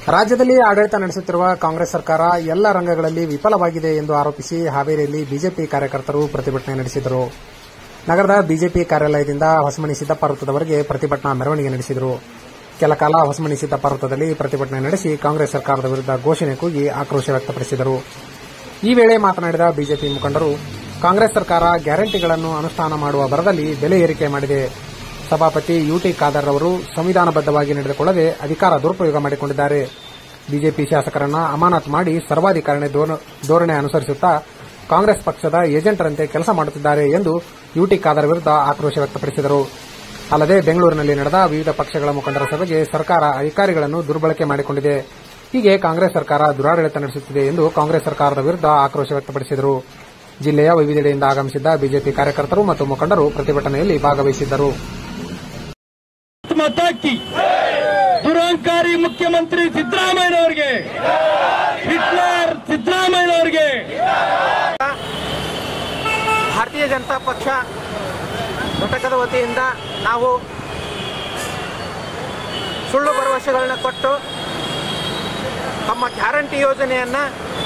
ರಾಜ್ಯದಲ್ಲಿ ಆಡಳಿತ ನಡೆಸುತ್ತಿರುವ ಕಾಂಗ್ರೆಸ್ ಸರ್ಕಾರ ಎಲ್ಲ ರಂಗಗಳಲ್ಲಿ ವಿಫಲವಾಗಿದೆ ಎಂದು ಆರೋಪಿಸಿ ಹಾವೇರಿಯಲ್ಲಿ ಬಿಜೆಪಿ ಕಾರ್ಯಕರ್ತರು ಪ್ರತಿಭಟನೆ ನಡೆಸಿದರು ನಗರದ ಬಿಜೆಪಿ ಕಾರ್ಯಾಲಯದಿಂದ ಹೊಸಮನಿ ಸಿದ್ದಪ್ಪ ವೃತ್ತದವರೆಗೆ ಪ್ರತಿಭಟನಾ ಮೆರವಣಿಗೆ ನಡೆಸಿದರು ಕೆಲ ಕಾಲ ಹೊಸಮನಿ ಸಿದ್ದಪ್ಪ ವೃತ್ತದಲ್ಲಿ ಪ್ರತಿಭಟನೆ ನಡೆಸಿ ಕಾಂಗ್ರೆಸ್ ಸರ್ಕಾರದ ವಿರುದ್ಧ ಘೋಷಣೆ ಕೂಗಿ ಆಕ್ರೋಶ ವ್ಯಕ್ತಪಡಿಸಿದರು ಈ ವೇಳೆ ಮಾತನಾಡಿದ ಬಿಜೆಪಿ ಮುಖಂಡರು ಕಾಂಗ್ರೆಸ್ ಸರ್ಕಾರ ಗ್ಯಾರಂಟಿಗಳನ್ನು ಅನುಷ್ಠಾನ ಮಾಡುವ ಭರದಲ್ಲಿ ಬೆಲೆ ಏರಿಕೆ ಮಾಡಿದೆ ಸಭಾಪತಿ ಯುಟಿ ಖಾದರ್ ಅವರು ಸಂವಿಧಾನಬದ್ದವಾಗಿ ನಡೆದುಕೊಳ್ಳದೆ ಅಧಿಕಾರ ದುರುಪಯೋಗ ಮಾಡಿಕೊಂಡಿದ್ದಾರೆ ಬಿಜೆಪಿ ಶಾಸಕರನ್ನ ಅಮಾನತು ಮಾಡಿ ಸರ್ವಾಧಿಕಾರಣೆ ಧೋರಣೆ ಅನುಸರಿಸುತ್ತಾ ಕಾಂಗ್ರೆಸ್ ಪಕ್ಷದ ಏಜೆಂಟರಂತೆ ಕೆಲಸ ಮಾಡುತ್ತಿದ್ದಾರೆ ಎಂದು ಯುಟಿ ಖಾದರ್ ವಿರುದ್ಧ ಆಕ್ರೋಶ ವ್ಯಕ್ತಪಡಿಸಿದರು ಅಲ್ಲದೆ ಬೆಂಗಳೂರಿನಲ್ಲಿ ನಡೆದ ವಿವಿಧ ಪಕ್ಷಗಳ ಮುಖಂಡರ ಸಭೆಗೆ ಸರ್ಕಾರ ಅಧಿಕಾರಿಗಳನ್ನು ದುರ್ಬಳಕೆ ಮಾಡಿಕೊಂಡಿದೆ ಹೀಗೆ ಕಾಂಗ್ರೆಸ್ ಸರ್ಕಾರ ದುರಾಡಳಿತ ನಡೆಸುತ್ತಿದೆ ಎಂದು ಕಾಂಗ್ರೆಸ್ ಸರ್ಕಾರದ ವಿರುದ್ಧ ಆಕ್ರೋಶ ವ್ಯಕ್ತಪಡಿಸಿದರು ಜಿಲ್ಲೆಯ ವಿವಿಧೆಡೆಯಿಂದ ಆಗಮಿಸಿದ್ದ ಬಿಜೆಪಿ ಕಾರ್ಯಕರ್ತರು ಮತ್ತು ಮುಖಂಡರು ಪ್ರತಿಭಟನೆಯಲ್ಲಿ ಭಾಗವಹಿಸಿದ್ದರು ಮತಾಕಿ ದುರಂಕಾರಿ ಮುಖ್ಯಮಂತ್ರಿ ಸಿದ್ದರಾಮಯ್ಯನವರಿಗೆ ಹಿಟ್ಲರ್ ಸಿದ್ದರಾಮಯ್ಯನವರಿಗೆ ಭಾರತೀಯ ಜನತಾ ಪಕ್ಷ ಘಟಕದ ವತಿಯಿಂದ ನಾವು ಸುಳ್ಳು ಭರವಸೆಗಳನ್ನ ಕೊಟ್ಟು ತಮ್ಮ ಗ್ಯಾರಂಟಿ ಯೋಜನೆಯನ್ನು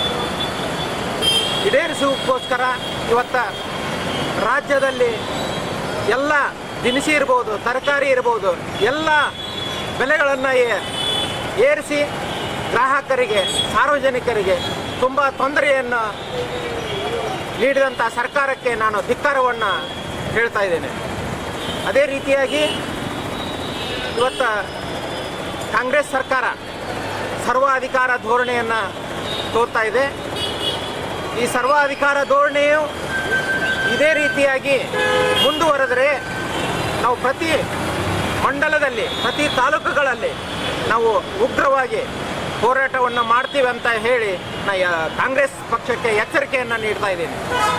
ಈಡೇರಿಸುವುದಕ್ಕೋಸ್ಕರ ಇವತ್ತ ರಾಜ್ಯದಲ್ಲಿ ಎಲ್ಲ ದಿನಸಿ ಇರ್ಬೋದು ತರಕಾರಿ ಇರ್ಬೋದು ಎಲ್ಲ ಬೆಲೆಗಳನ್ನು ಏರಿಸಿ ಗ್ರಾಹಕರಿಗೆ ಸಾರ್ವಜನಿಕರಿಗೆ ತುಂಬ ತೊಂದರೆಯನ್ನು ನೀಡಿದಂಥ ಸರ್ಕಾರಕ್ಕೆ ನಾನು ಧಿಕ್ಕಾರವನ್ನು ಹೇಳ್ತಾ ಇದ್ದೇನೆ ಅದೇ ರೀತಿಯಾಗಿ ಇವತ್ತು ಕಾಂಗ್ರೆಸ್ ಸರ್ಕಾರ ಸರ್ವಾಧಿಕಾರ ಧೋರಣೆಯನ್ನು ತೋರ್ತಾ ಇದೆ ಈ ಸರ್ವಾಧಿಕಾರ ಧೋರಣೆಯು ಇದೇ ರೀತಿಯಾಗಿ ಮುಂದುವರೆದರೆ ನಾವು ಪ್ರತಿ ಮಂಡಲದಲ್ಲಿ ಪ್ರತಿ ತಾಲೂಕುಗಳಲ್ಲಿ ನಾವು ಉಗ್ರವಾಗಿ ಹೋರಾಟವನ್ನು ಮಾಡ್ತೀವಿ ಅಂತ ಹೇಳಿ ನಾ ಯಾ- ಕಾಂಗ್ರೆಸ್ ಪಕ್ಷಕ್ಕೆ ಎಚ್ಚರಿಕೆಯನ್ನು ನೀಡ್ತಾ ಇದ್ದೀನಿ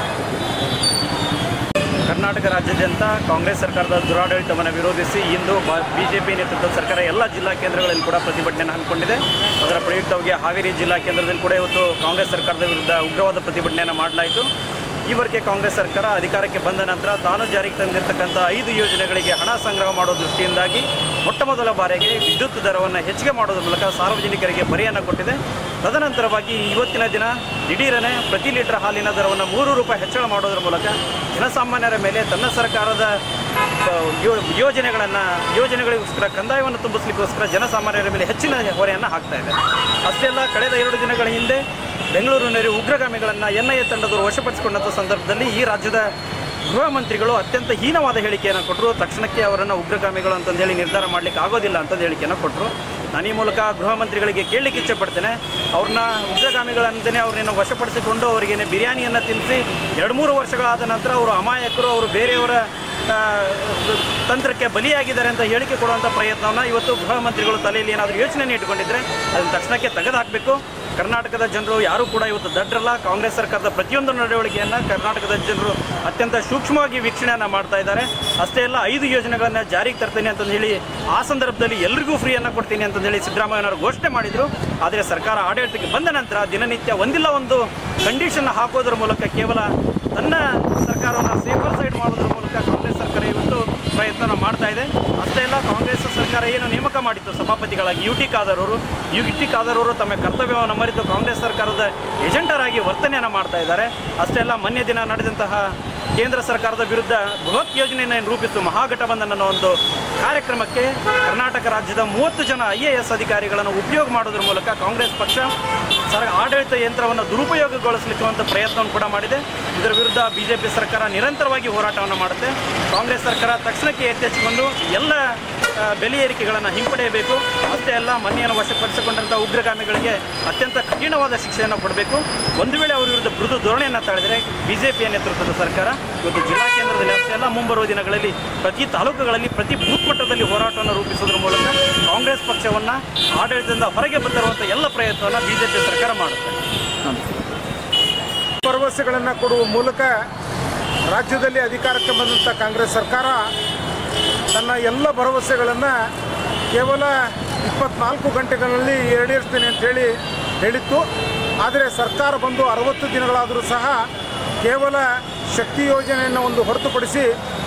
ಕರ್ನಾಟಕ ರಾಜ್ಯಾದ್ಯಂತ ಕಾಂಗ್ರೆಸ್ ಸರ್ಕಾರದ ದುರಾಡಳಿತವನ್ನು ವಿರೋಧಿಸಿ ಇಂದು ಬಿಜೆಪಿ ನೇತೃತ್ವದ ಸರ್ಕಾರ ಎಲ್ಲ ಜಿಲ್ಲಾ ಕೇಂದ್ರಗಳಲ್ಲಿ ಕೂಡ ಪ್ರತಿಭಟನೆಯನ್ನು ಹಮ್ಮಿಕೊಂಡಿದೆ ಅದರ ಪ್ರಯುಕ್ತವಾಗಿ ಹಾವೇರಿ ಜಿಲ್ಲಾ ಕೇಂದ್ರದಲ್ಲಿ ಕೂಡ ಇವತ್ತು ಕಾಂಗ್ರೆಸ್ ಸರ್ಕಾರದ ವಿರುದ್ಧ ಉಗ್ರವಾದ ಪ್ರತಿಭಟನೆಯನ್ನು ಮಾಡಲಾಯಿತು ಈವರೆಗೆ ಕಾಂಗ್ರೆಸ್ ಸರ್ಕಾರ ಅಧಿಕಾರಕ್ಕೆ ಬಂದ ನಂತರ ತಾನು ಜಾರಿಗೆ ತಂದಿರತಕ್ಕಂಥ ಐದು ಯೋಜನೆಗಳಿಗೆ ಹಣ ಸಂಗ್ರಹ ಮಾಡೋ ದೃಷ್ಟಿಯಿಂದಾಗಿ ಮೊಟ್ಟ ಮೊದಲ ಬಾರಿಗೆ ವಿದ್ಯುತ್ ದರವನ್ನು ಹೆಚ್ಚಿಗೆ ಮಾಡೋದ್ರ ಮೂಲಕ ಸಾರ್ವಜನಿಕರಿಗೆ ಬರೆಯನ್ನು ಕೊಟ್ಟಿದೆ ತದನಂತರವಾಗಿ ಇವತ್ತಿನ ದಿನ ದಿಢೀರನೆ ಪ್ರತಿ ಲೀಟರ್ ಹಾಲಿನ ದರವನ್ನು ಮೂರು ರೂಪಾಯಿ ಹೆಚ್ಚಳ ಮಾಡೋದ್ರ ಮೂಲಕ ಜನಸಾಮಾನ್ಯರ ಮೇಲೆ ತನ್ನ ಸರ್ಕಾರದ ಆ, ಯೋ- ಯೋಜನೆಗಳನ್ನು ಯೋಜನೆಗಳಿಗೋಸ್ಕರ ಕಂದಾಯವನ್ನು ತುಂಬಿಸ್ಲಿಕ್ಕೋಸ್ಕರ ಜನಸಾಮಾನ್ಯರ ಮೇಲೆ ಹೆಚ್ಚಿನ ಹೊರೆಯನ್ನು ಹಾಕ್ತಾ ಇದೆ ಅಷ್ಟೇ ಅಲ್ಲ ಕಳೆದ ಎರಡು ದಿನಗಳ ಹಿಂದೆ ಬೆಂಗಳೂರಿನಲ್ಲಿ ಉಗ್ರಗಾಮಿಗಳನ್ನು ಎನ್ಐಎ ತಂಡದವರು ವಶಪಡಿಸಿಕೊಂಡಂಥ ಸಂದರ್ಭದಲ್ಲಿ ಈ ರಾಜ್ಯದ ಗೃಹ ಮಂತ್ರಿಗಳು ಅತ್ಯಂತ ಹೀನವಾದ ಹೇಳಿಕೆಯನ್ನು ಕೊಟ್ಟರು ತಕ್ಷಣಕ್ಕೆ ಅವರನ್ನು ಉಗ್ರಗಾಮಿಗಳು ಅಂತಂದು ಹೇಳಿ ನಿರ್ಧಾರ ಮಾಡಲಿಕ್ಕೆ ಆಗೋದಿಲ್ಲ ಅಂತಂದು ಹೇಳಿಕೆಯನ್ನು ಕೊಟ್ಟರು ನಾನು ಈ ಮೂಲಕ ಗೃಹ ಮಂತ್ರಿಗಳಿಗೆ ಕೇಳಲಿಕ್ಕೆ ಇಚ್ಛೆಪಡ್ತೇನೆ ಅವ್ರನ್ನ ಉಗ್ರಗಾಮಿಗಳಂತಲೇ ಅವ್ರನ್ನ ವಶಪಡಿಸಿಕೊಂಡು ಅವರಿಗೇನೆ ಬಿರಿಯಾನಿಯನ್ನು ತಿನ್ನಿಸಿ ಎರಡು ಮೂರು ವರ್ಷಗಳಾದ ನಂತರ ಅವರು ಅಮಾಯಕರು ಅವರು ಬೇರೆಯವರ ಆ, ತಂತ್ರಕ್ಕೆ ಬಲಿಯಾಗಿದ್ದಾರೆ ಅಂತ ಹೇಳಿಕೆ ಕೊಡುವಂಥ ಪ್ರಯತ್ನವನ್ನು ಇವತ್ತು ಗೃಹ ಮಂತ್ರಿಗಳು ತಲೆಯಲ್ಲಿ ಏನಾದರೂ ಯೋಚನೆ ಇಟ್ಕೊಂಡಿದ್ರೆ ಅದನ್ನು ತಕ್ಷಣಕ್ಕೆ ತೆಗೆದುಹಾಕಬೇಕು ಕರ್ನಾಟಕದ ಜನರು ಯಾರೂ ಕೂಡ ಇವತ್ತು ದಡ್ರಲ್ಲ ಕಾಂಗ್ರೆಸ್ ಸರ್ಕಾರದ ಪ್ರತಿಯೊಂದು ನಡವಳಿಕೆಯನ್ನು ಕರ್ನಾಟಕದ ಜನರು ಅತ್ಯಂತ ಸೂಕ್ಷ್ಮವಾಗಿ ವೀಕ್ಷಣೆಯನ್ನು ಮಾಡ್ತಾ ಇದ್ದಾರೆ ಅಷ್ಟೇ ಅಲ್ಲ ಐದು ಯೋಜನೆಗಳನ್ನು ಜಾರಿಗೆ ತರ್ತೇನೆ ಅಂತಂದು ಹೇಳಿ ಆ ಸಂದರ್ಭದಲ್ಲಿ ಎಲ್ರಿಗೂ ಫ್ರೀಯನ್ನು ಕೊಡ್ತೀನಿ ಅಂತಂದು ಹೇಳಿ ಸಿದ್ದರಾಮಯ್ಯನವರು ಘೋಷಣೆ ಮಾಡಿದರು ಆದರೆ ಸರ್ಕಾರ ಆಡಳಿತಕ್ಕೆ ಬಂದ ನಂತರ ದಿನನಿತ್ಯ ಒಂದಿಲ್ಲ ಒಂದು ಕಂಡೀಷನ್ ಹಾಕೋದ್ರ ಮೂಲಕ ಕೇವಲ ತನ್ನ ಸರ್ಕಾರವನ್ನು ಸೇಫರ್ ಸೈಡ್ ಮಾಡೋದ್ರ ಮೂಲಕ ಕಾಂಗ್ರೆಸ್ ಸರ್ಕಾರ ಇವತ್ತು ಪ್ರಯತ್ನ ಮಾಡ್ತಾ ಇದೆ ಅಷ್ಟೇ ಅಲ್ಲ ಕಾಂಗ್ರೆಸ್ ಸರ್ಕಾರ ಏನು ನೇಮಕ ಮಾಡಿತ್ತು ಸಭಾಪತಿಗಳಾಗಿ ಯು ಟಿ ಖಾದರ್ ಅವರು ಯು ಟಿ ಖಾದರ್ ಅವರು ತಮ್ಮ ಕರ್ತವ್ಯವನ್ನು ಮರೆತು ಕಾಂಗ್ರೆಸ್ ಸರ್ಕಾರದ ಏಜೆಂಟರಾಗಿ ವರ್ತನೆಯನ್ನು ಮಾಡ್ತಾ ಇದ್ದಾರೆ ಅಷ್ಟೇ ಅಲ್ಲ ಮೊನ್ನೆ ದಿನ ನಡೆದಂತಹ ಕೇಂದ್ರ ಸರ್ಕಾರದ ವಿರುದ್ಧ ಬೃಹತ್ ಯೋಜನೆಯನ್ನು ರೂಪಿಸುವ ಮಹಾಗಠಬಂಧನ ಅನ್ನೋ ಒಂದು ಕಾರ್ಯಕ್ರಮಕ್ಕೆ ಕರ್ನಾಟಕ ರಾಜ್ಯದ ಮೂವತ್ತು ಜನ ಐ ಎ ಎಸ್ ಅಧಿಕಾರಿಗಳನ್ನು ಉಪಯೋಗ ಮಾಡೋದ್ರ ಮೂಲಕ ಕಾಂಗ್ರೆಸ್ ಪಕ್ಷ ಸರ್ ಆಡಳಿತ ಯಂತ್ರವನ್ನು ದುರುಪಯೋಗಗೊಳಿಸಲಿಕ್ಕೆ ಒಂದು ಪ್ರಯತ್ನವನ್ನು ಕೂಡ ಮಾಡಿದೆ ಇದರ ವಿರುದ್ಧ ಬಿಜೆಪಿ ಸರ್ಕಾರ ನಿರಂತರವಾಗಿ ಹೋರಾಟವನ್ನು ಮಾಡುತ್ತೆ ಕಾಂಗ್ರೆಸ್ ಸರ್ಕಾರ ತಕ್ಷಣಕ್ಕೆ ಎಚ್ಚೆತ್ತುಕೊಂಡು ಎಲ್ಲ ಆ, ಬೆಲೆ ಏರಿಕೆಗಳನ್ನು ಹಿಂಪಡೆಯಬೇಕು ಅಷ್ಟೇ ಅಲ್ಲ ಮನೆಯನ್ನು ವಶಪಡಿಸಿಕೊಂಡಂಥ ಉಗ್ರಗಾಮಿಗಳಿಗೆ ಅತ್ಯಂತ ಕಠಿಣವಾದ ಶಿಕ್ಷೆಯನ್ನು ಕೊಡಬೇಕು ಒಂದು ವೇಳೆ ಅವರ ವಿರುದ್ಧ ಮೃದು ಧೋರಣೆಯನ್ನು ತಾಳಿದರೆ ಬಿಜೆಪಿಯ ನೇತೃತ್ವದ ಸರ್ಕಾರ ಇವತ್ತು ಜಿಲ್ಲಾ ಕೇಂದ್ರದಲ್ಲಿ ಅಷ್ಟೇ ಅಲ್ಲ ಮುಂಬರುವ ದಿನಗಳಲ್ಲಿ ಪ್ರತಿ ತಾಲೂಕುಗಳಲ್ಲಿ ಪ್ರತಿ ಬೂತ್ ಮಟ್ಟದಲ್ಲಿ ಹೋರಾಟವನ್ನು ರೂಪಿಸುವುದರ ಮೂಲಕ ಕಾಂಗ್ರೆಸ್ ಪಕ್ಷವನ್ನು ಆಡಳಿತದಿಂದ ಹೊರಗೆ ಬಂದಿರುವಂಥ ಎಲ್ಲ ಪ್ರಯತ್ನವನ್ನು ಬಿಜೆಪಿ ಸರ್ಕಾರ ಮಾಡುತ್ತೆ ಭರವಸೆಗಳನ್ನು ಕೊಡುವ ಮೂಲಕ ರಾಜ್ಯದಲ್ಲಿ ಅಧಿಕಾರಕ್ಕೆ ಬಂದಂಥ ಕಾಂಗ್ರೆಸ್ ಸರ್ಕಾರ ತನ್ನ ಎಲ್ಲ ಭರವಸೆಗಳನ್ನು ಕೇವಲ ಇಪ್ಪತ್ನಾಲ್ಕು ಗಂಟೆಗಳಲ್ಲಿ ಈಡೇರಿಸ್ತೇನೆ ಅಂತೇಳಿ ಹೇಳಿತ್ತು ಆದರೆ ಸರ್ಕಾರ ಬಂದು ಅರವತ್ತು ದಿನಗಳಾದರೂ ಸಹ ಕೇವಲ ಶಕ್ತಿ ಯೋಜನೆಯನ್ನು ಒಂದು ಹೊರತುಪಡಿಸಿ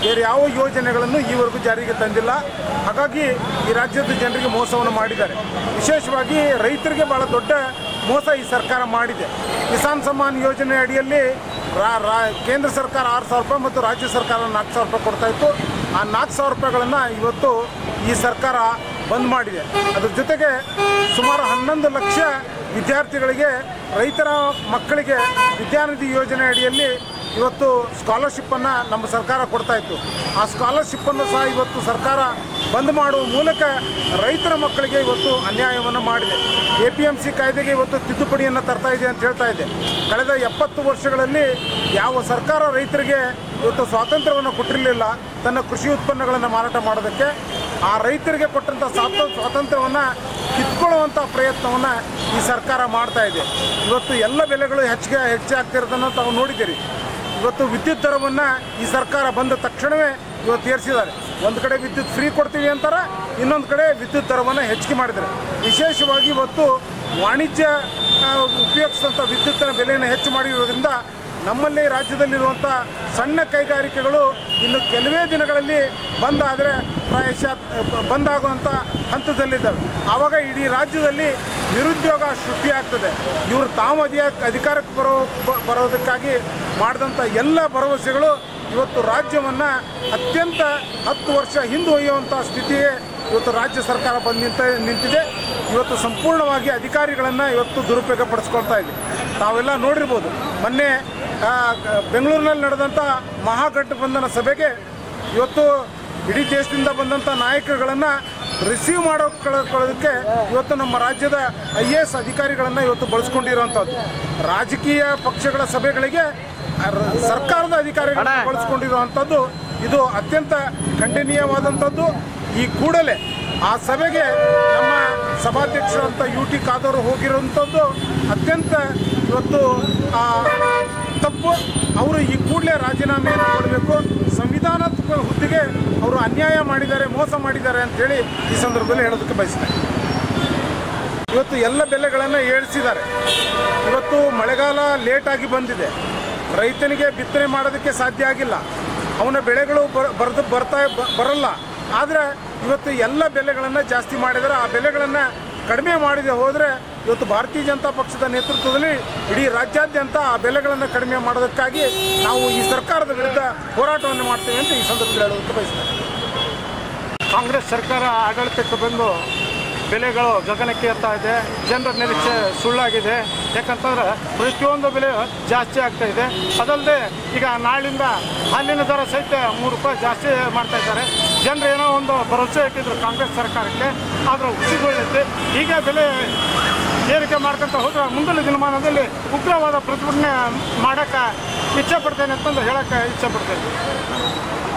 ಬೇರೆ ಯಾವ ಯೋಜನೆಗಳನ್ನು ಈವರೆಗೂ ಜಾರಿಗೆ ತಂದಿಲ್ಲ ಹಾಗಾಗಿ ಈ ರಾಜ್ಯದ ಜನರಿಗೆ ಮೋಸವನ್ನು ಮಾಡಿದ್ದಾರೆ ವಿಶೇಷವಾಗಿ ರೈತರಿಗೆ ಬಹಳ ದೊಡ್ಡ ಮೋಸ ಈ ಸರ್ಕಾರ ಮಾಡಿದೆ ಕಿಸಾನ್ ಸಮ್ಮಾನ್ ಯೋಜನೆ ಅಡಿಯಲ್ಲಿ ರಾ- ರಾ- ಕೇಂದ್ರ ಸರ್ಕಾರ ಆರು ಸಾವಿರ ರೂಪಾಯಿ ಮತ್ತು ರಾಜ್ಯ ಸರ್ಕಾರ ನಾಲ್ಕು ಸಾವಿರ ರೂಪಾಯಿ ಕೊಡ್ತಾ ಇತ್ತು ಆ ನಾಲ್ಕು ಸಾವಿರ ರೂಪಾಯಿಗಳನ್ನು ಇವತ್ತು ಈ ಸರ್ಕಾರ ಬಂದ್ ಮಾಡಿದೆ ಅದ್ರ ಜೊತೆಗೆ ಸುಮಾರು ಹನ್ನೊಂದು ಲಕ್ಷ ವಿದ್ಯಾರ್ಥಿಗಳಿಗೆ ರೈತರ ಮಕ್ಕಳಿಗೆ ವಿದ್ಯಾನಿಧಿ ಯೋಜನೆ ಅಡಿಯಲ್ಲಿ ಇವತ್ತು ಸ್ಕಾಲರ್ಶಿಪ್ಪನ್ನು ನಮ್ಮ ಸರ್ಕಾರ ಕೊಡ್ತಾ ಇತ್ತು ಆ ಸ್ಕಾಲರ್ಶಿಪ್ಪನ್ನು ಸಹ ಇವತ್ತು ಸರ್ಕಾರ ಬಂದ್ ಮಾಡುವ ಮೂಲಕ ರೈತರ ಮಕ್ಕಳಿಗೆ ಇವತ್ತು ಅನ್ಯಾಯವನ್ನು ಮಾಡಿದೆ ಎ ಪಿ ಎಂ ಸಿ ಕಾಯ್ದೆಗೆ ಇವತ್ತು ತಿದ್ದುಪಡಿಯನ್ನು ತರ್ತಾ ಇದೆ ಅಂತ ಹೇಳ್ತಾ ಇದೆ ಕಳೆದ ಎಪ್ಪತ್ತು ವರ್ಷಗಳಲ್ಲಿ ಯಾವ ಸರ್ಕಾರ ರೈತರಿಗೆ ಇವತ್ತು ಸ್ವಾತಂತ್ರ್ಯವನ್ನು ಕೊಟ್ಟಿರಲಿಲ್ಲ ತನ್ನ ಕೃಷಿ ಉತ್ಪನ್ನಗಳನ್ನು ಮಾರಾಟ ಮಾಡೋದಕ್ಕೆ ಆ ರೈತರಿಗೆ ಕೊಟ್ಟಂಥ ಸ್ವಾತ ಸ್ವಾತಂತ್ರ್ಯವನ್ನು ಕಿತ್ಕೊಳ್ಳುವಂಥ ಪ್ರಯತ್ನವನ್ನು ಈ ಸರ್ಕಾರ ಮಾಡ್ತಾ ಇದೆ ಇವತ್ತು ಎಲ್ಲ ಬೆಲೆಗಳು ಹೆಚ್ಚಿಗೆ ಹೆಚ್ಚಾಗ್ತಿರೋದನ್ನು ತಾವು ನೋಡಿದ್ದೀರಿ ಇವತ್ತು ವಿದ್ಯುತ್ ದರವನ್ನು ಈ ಸರ್ಕಾರ ಬಂದ ತಕ್ಷಣವೇ ಇವತ್ತು ಏರಿಸಿದ್ದಾರೆ ಒಂದು ಕಡೆ ವಿದ್ಯುತ್ ಫ್ರೀ ಕೊಡ್ತೀವಿ ಅಂತಾರೆ ಇನ್ನೊಂದು ಕಡೆ ವಿದ್ಯುತ್ ದರವನ್ನು ಹೆಚ್ಚಿಗೆ ಮಾಡಿದ್ದಾರೆ ವಿಶೇಷವಾಗಿ ಇವತ್ತು ವಾಣಿಜ್ಯ ಆ, ಉಪಯೋಗಿಸಿದಂಥ ವಿದ್ಯುತ್ತಿನ ಬೆಲೆಯನ್ನು ಹೆಚ್ಚು ಮಾಡಿರೋದ್ರಿಂದ ನಮ್ಮಲ್ಲಿ ರಾಜ್ಯದಲ್ಲಿರುವಂಥ ಸಣ್ಣ ಕೈಗಾರಿಕೆಗಳು ಇನ್ನು ಕೆಲವೇ ದಿನಗಳಲ್ಲಿ ಬಂದಾದರೆ ಪ್ರಾಯಶಃ ಬಂದಾಗುವಂಥ ಹಂತದಲ್ಲಿದ್ದಾವೆ ಆವಾಗ ಇಡೀ ರಾಜ್ಯದಲ್ಲಿ ನಿರುದ್ಯೋಗ ಸೃಷ್ಟಿಯಾಗ್ತದೆ ಇವರು ತಾವು ಅಧಿಯ ಅಧಿಕಾರಕ್ಕೆ ಬರೋ ಬ- ಬರೋದಕ್ಕಾಗಿ ಮಾಡಿದಂಥ ಎಲ್ಲ ಭರವಸೆಗಳು ಇವತ್ತು ರಾಜ್ಯವನ್ನು ಅತ್ಯಂತ ಹತ್ತು ವರ್ಷ ಹಿಂದೊಯ್ಯುವಂಥ ಸ್ಥಿತಿಗೆ ಇವತ್ತು ರಾಜ್ಯ ಸರ್ಕಾರ ಬಂದು ನಿಂತ ನಿಂತಿದೆ ಇವತ್ತು ಸಂಪೂರ್ಣವಾಗಿ ಅಧಿಕಾರಿಗಳನ್ನು ಇವತ್ತು ದುರುಪಯೋಗ ಪಡಿಸ್ಕೊಳ್ತಾ ಇದೆ ತಾವೆಲ್ಲ ನೋಡಿರ್ಬೋದು ಮೊನ್ನೆ ಆ, ಬೆಂಗಳೂರಿನಲ್ಲಿ ನಡೆದಂಥ ಮಹಾಗಠಬಂಧನ ಸಭೆಗೆ ಇವತ್ತು ಇಡೀ ದೇಶದಿಂದ ಬಂದಂಥ ನಾಯಕರುಗಳನ್ನು ರಿಸೀವ್ ಮಾಡೋಕೊಳ್ಳೋದಕ್ಕೆ ಇವತ್ತು ನಮ್ಮ ರಾಜ್ಯದ ಐ ಎ ಎಸ್ ಅಧಿಕಾರಿಗಳನ್ನು ಇವತ್ತು ಬಳಸ್ಕೊಂಡಿರುವಂಥದ್ದು ರಾಜಕೀಯ ಪಕ್ಷಗಳ ಸಭೆಗಳಿಗೆ ಆ ರ- ಸರ್ಕಾರದ ಅಧಿಕಾರಿಗಳನ್ನು ಬಳಸ್ಕೊಂಡಿರುವಂಥದ್ದು ಇದು ಅತ್ಯಂತ ಖಂಡನೀಯವಾದಂಥದ್ದು ಈ ಕೂಡಲೇ ಆ ಸಭೆಗೆ ನಮ್ಮ ಸಭಾಧ್ಯಕ್ಷರಂತ ಯು ಟಿ ಖಾದರ್ ಹೋಗಿರುವಂಥದ್ದು ಅತ್ಯಂತ ಇವತ್ತು ಆ, ತಪ್ಪು ಅವರು ಈ ಕೂಡಲೇ ರಾಜೀನಾಮೆಯನ್ನು ಕೊಡಬೇಕು ಸಂವಿಧಾನಾತ್ಮಕ ಹುದ್ದೆಗೆ ಅವರು ಅನ್ಯಾಯ ಮಾಡಿದ್ದಾರೆ ಮೋಸ ಮಾಡಿದ್ದಾರೆ ಅಂತೇಳಿ ಈ ಸಂದರ್ಭದಲ್ಲಿ ಹೇಳೋದಕ್ಕೆ ಬಯಸ್ತೇನೆ ಇವತ್ತು ಎಲ್ಲ ಬೆಲೆಗಳನ್ನು ಏಳಿಸಿದ್ದಾರೆ ಇವತ್ತು ಮಳೆಗಾಲ ಲೇಟಾಗಿ ಬಂದಿದೆ ರೈತನಿಗೆ ಬಿತ್ತನೆ ಮಾಡೋದಕ್ಕೆ ಸಾಧ್ಯ ಆಗಿಲ್ಲ ಅವನ ಬೆಳೆಗಳು ಬರ್- ಬರ್ದು ಬರ್ತಾ ಬ- ಬರಲ್ಲ ಆದರೆ ಇವತ್ತು ಎಲ್ಲ ಬೆಲೆಗಳನ್ನು ಜಾಸ್ತಿ ಮಾಡಿದರೆ ಆ ಬೆಲೆಗಳನ್ನು ಕಡಿಮೆ ಮಾಡಿದೆ ಹೋದರೆ ಇವತ್ತು ಭಾರತೀಯ ಜನತಾ ಪಕ್ಷದ ನೇತೃತ್ವದಲ್ಲಿ ಇಡೀ ರಾಜ್ಯಾದ್ಯಂತ ಆ ಬೆಲೆಗಳನ್ನು ಕಡಿಮೆ ಮಾಡೋದಕ್ಕಾಗಿ ನಾವು ಈ ಸರ್ಕಾರದ ವಿರುದ್ಧ ಹೋರಾಟವನ್ನು ಮಾಡ್ತೇವೆ ಅಂತ ಈ ಸಂದರ್ಭದಲ್ಲಿ ಹೇಳೋದಕ್ಕೆ ಬಯಸ್ತೇನೆ ಕಾಂಗ್ರೆಸ್ ಸರ್ಕಾರ ಆಡಳಿತಕ್ಕೆ ಬಂದು ಬೆಲೆಗಳು ಗಗನಕ್ಕೆ ಏರ್ತಾ ಇದೆ ಜನರ ನಿರೀಕ್ಷೆ ಸುಳ್ಳಾಗಿದೆ ಯಾಕಂತಂದ್ರೆ ಪ್ರತಿಯೊಂದು ಬೆಲೆ ಜಾಸ್ತಿ ಆಗ್ತಾ ಇದೆ ಅದಲ್ಲದೆ ಈಗ ನಾಳಿಂದ ಹಾಲಿನ ದರ ಸಹಿತ ಮೂರು ರೂಪಾಯಿ ಜಾಸ್ತಿ ಮಾಡ್ತಾ ಇದ್ದಾರೆ ಜನರು ಏನೋ ಒಂದು ಭರವಸೆ ಇಟ್ಟಿದ್ರು ಕಾಂಗ್ರೆಸ್ ಸರ್ಕಾರಕ್ಕೆ ಆದ್ರೆ ಹುಸಿಗೊಳ್ಳೈತೆ ಈಗ ಬೆಲೆ ಏರಿಕೆ ಮಾಡ್ಕೊಂತ ಹೋದ್ರೆ ಮುಂದಿನ ದಿನಮಾನದಲ್ಲಿ ಉಗ್ರವಾದ ಪ್ರತಿಭಟನೆ ಮಾಡೋಕ್ಕೆ ಇಚ್ಛೆ ಪಡ್ತೇನೆ ಅಂತಂದು ಹೇಳಕ್ಕೆ ಇಚ್ಛೆ ಪಡ್ತೇನೆ